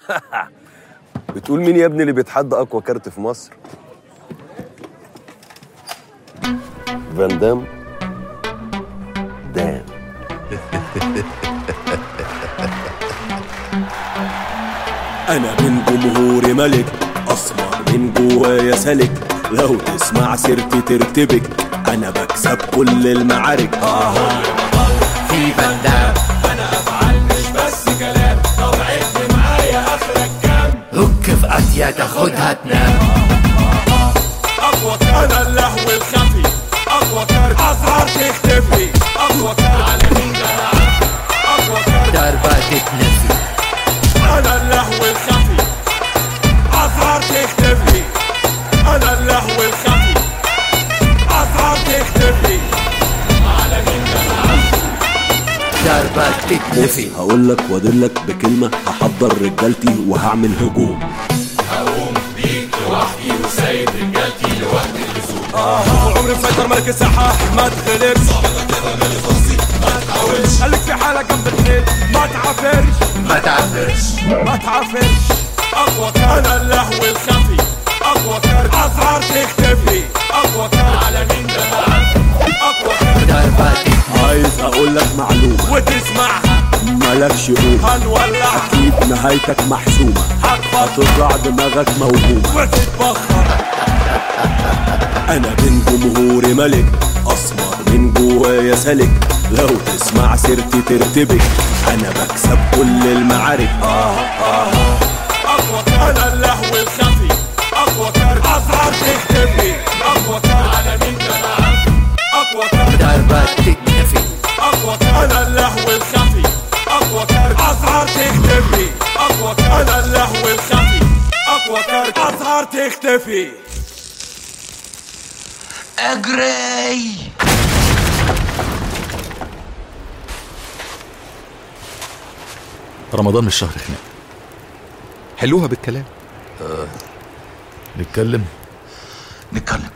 بتقول مين يا ابني اللي بيتحدى اقوى كارت في مصر فان دام دام انا من جمهوري ملك اسمر من جوايا سلك لو تسمع سيرتي ترتبك انا بكسب كل المعارك آه. في بندام هك في اتيا تاخدها تنام اقوى كارت انا اللهو الخفي اقوى كارت اسعار تختفي اقوى كارت على مين اقوى كارت ضربة تتنفي انا اللهو الخفي اسعار تختفي انا اللهو الخفي اسعار تختفي ضربة تتنفي هقول لك وادلك بكلمه هحضر رجالتي وهعمل هجوم طول عمري مسيطر ملك الساحة ما تغلبش خليك في حالك جنب الخيل ما تعافرش ما تعبرش ما تعافرش اقوى كارت انا اللهو الخفي اقوى كارت اسعار تختفي اقوى كارت على مين ده اقوى كارت ضربة تتنفي عايز اقول لك معلومه وتسمعها مالكش قوم هنولعها اكيد نهايتك محسومه هتفضل هتطلع دماغك موهومه وتتبخر انا من جمهوري ملك اسمر من جوايا سلك لو تسمع سيرتي ترتبك انا بكسب كل المعارك آه اقوى كارت انا اللهو الخفي اقوى كارت اسعار تختفي اقوى كارت على مين ده اقوى كارت ضربة تتنفي اقوى كارت انا اللهو الخفي اقوى كارت اسعار تختفي اقوى كارت انا اللهو الخفي اقوى كارت اسعار تختفي اجري رمضان مش شهر خناق حلوها بالكلام نتكلم نتكلم